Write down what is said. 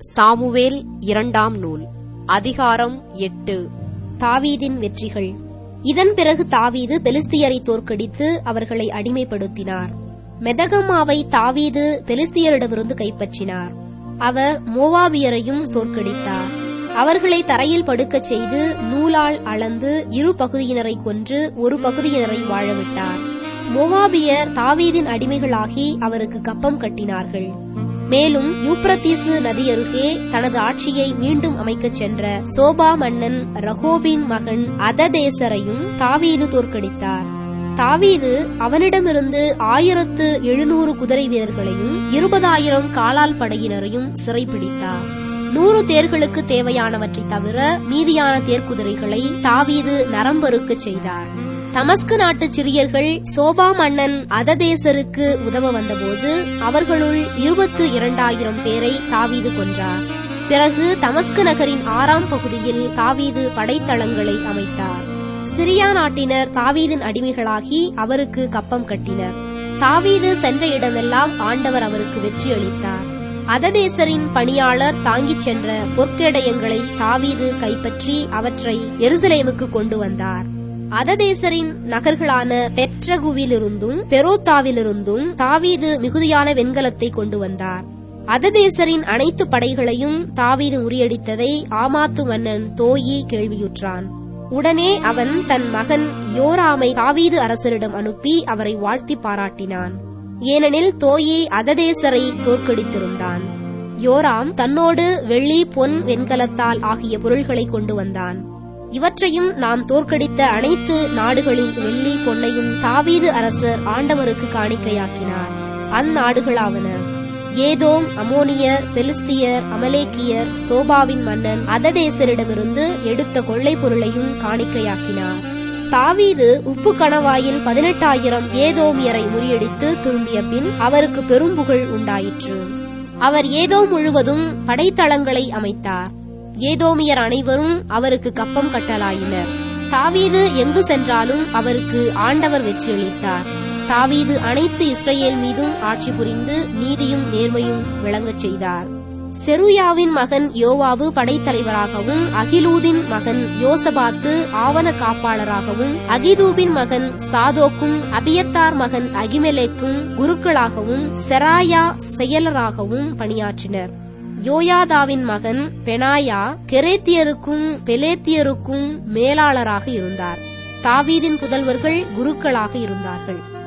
Samuel இரண்டாம் நூல் அதிகாரம் எட்டு தாவீதின் வெற்றிகள் இதன் பிறகு தாவீது பெலிஸ்தியரை தோற்கடித்து அவர்களை அடிமைப்படுத்தினார் மெதகமாவை தாவீது பெலிஸ்தியரிடமிருந்து கைப்பற்றினார் அவர் மோவாபியரையும் தோற்கடித்தார் அவர்களை தரையில் படுக்கச் செய்து நூலால் அளந்து இரு பகுதியினரை கொன்று ஒரு பகுதியினரை வாழவிட்டார் மோவாபியர் தாவீதின் அடிமைகளாகி அவருக்கு கப்பம் கட்டினார்கள் மேலும் யூப்ரத்தீசு நதியருகே தனது ஆட்சியை மீண்டும் அமைக்கச் சென்ற சோபா மன்னன் ரகோபின் மகன் அததேசரையும் தாவீது தோற்கடித்தார் தாவீது அவனிடமிருந்து ஆயிரத்து எழுநூறு குதிரை வீரர்களையும் இருபதாயிரம் காலால் படையினரையும் சிறைப்பிடித்தார் நூறு தேர்களுக்கு தேவையானவற்றை தவிர மீதியான தேர்க்குதிரைகளை தாவீது நரம்பருக்கச் செய்தார் தமஸ்கு நாட்டு சிறியர்கள் சோபா மன்னன் அததேசருக்கு உதவ வந்தபோது அவர்களுள் இருபத்து இரண்டாயிரம் பேரை தாவீது கொன்றார் பிறகு தமஸ்கு நகரின் ஆறாம் பகுதியில் தாவீது படைத்தளங்களை அமைத்தார் சிரியா நாட்டினர் தாவீதின் அடிமைகளாகி அவருக்கு கப்பம் கட்டினர் தாவீது சென்ற இடமெல்லாம் ஆண்டவர் அவருக்கு வெற்றி அளித்தார் அததேசரின் பணியாளர் தாங்கிச் சென்ற பொற்கேடயங்களை தாவீது கைப்பற்றி அவற்றை எருசலேமுக்கு கொண்டு வந்தார் அததேசரின் நகர்களான பெற்றகுவிலிருந்தும் பெரோத்தாவிலிருந்தும் தாவீது மிகுதியான வெண்கலத்தை கொண்டு வந்தார் அததேசரின் அனைத்து படைகளையும் தாவீது முறியடித்ததை ஆமாத்து மன்னன் தோயி கேள்வியுற்றான் உடனே அவன் தன் மகன் யோராமை தாவீது அரசரிடம் அனுப்பி அவரை வாழ்த்தி பாராட்டினான் ஏனெனில் தோயி அததேசரை தோற்கடித்திருந்தான் யோராம் தன்னோடு வெள்ளி பொன் வெண்கலத்தால் ஆகிய பொருள்களை கொண்டு வந்தான் இவற்றையும் நாம் தோற்கடித்த அனைத்து நாடுகளின் வெள்ளி பொன்னையும் தாவீது அரசர் ஆண்டவருக்கு காணிக்கையாக்கினார் அந்நாடுகளாவன ஏதோம் அமோனியர் பெலிஸ்தியர் அமலேக்கியர் சோபாவின் மன்னன் அததேசரிடமிருந்து எடுத்த கொள்ளை பொருளையும் காணிக்கையாக்கினார் தாவீது உப்பு கணவாயில் பதினெட்டாயிரம் ஏதோமியரை முறியடித்து திரும்பிய பின் அவருக்கு பெரும்புகழ் உண்டாயிற்று அவர் ஏதோ முழுவதும் படைத்தளங்களை அமைத்தார் ஏதோமியர் அனைவரும் அவருக்கு கப்பம் கட்டலாயினர் தாவீது எங்கு சென்றாலும் அவருக்கு ஆண்டவர் வெற்றியளித்தார் தாவீது அனைத்து இஸ்ரேல் மீதும் ஆட்சி புரிந்து நீதியும் நேர்மையும் விளங்கச் செய்தார் செருயாவின் மகன் யோவாவு படைத்தலைவராகவும் அகிலூதின் மகன் யோசபாத்து ஆவண காப்பாளராகவும் அகிதூபின் மகன் சாதோக்கும் அபியத்தார் மகன் அகிமெலேக்கும் குருக்களாகவும் செராயா செயலராகவும் பணியாற்றினர் யோயாதாவின் மகன் பெனாயா கெரேத்தியருக்கும் பெலேத்தியருக்கும் மேலாளராக இருந்தார் தாவீதின் புதல்வர்கள் குருக்களாக இருந்தார்கள்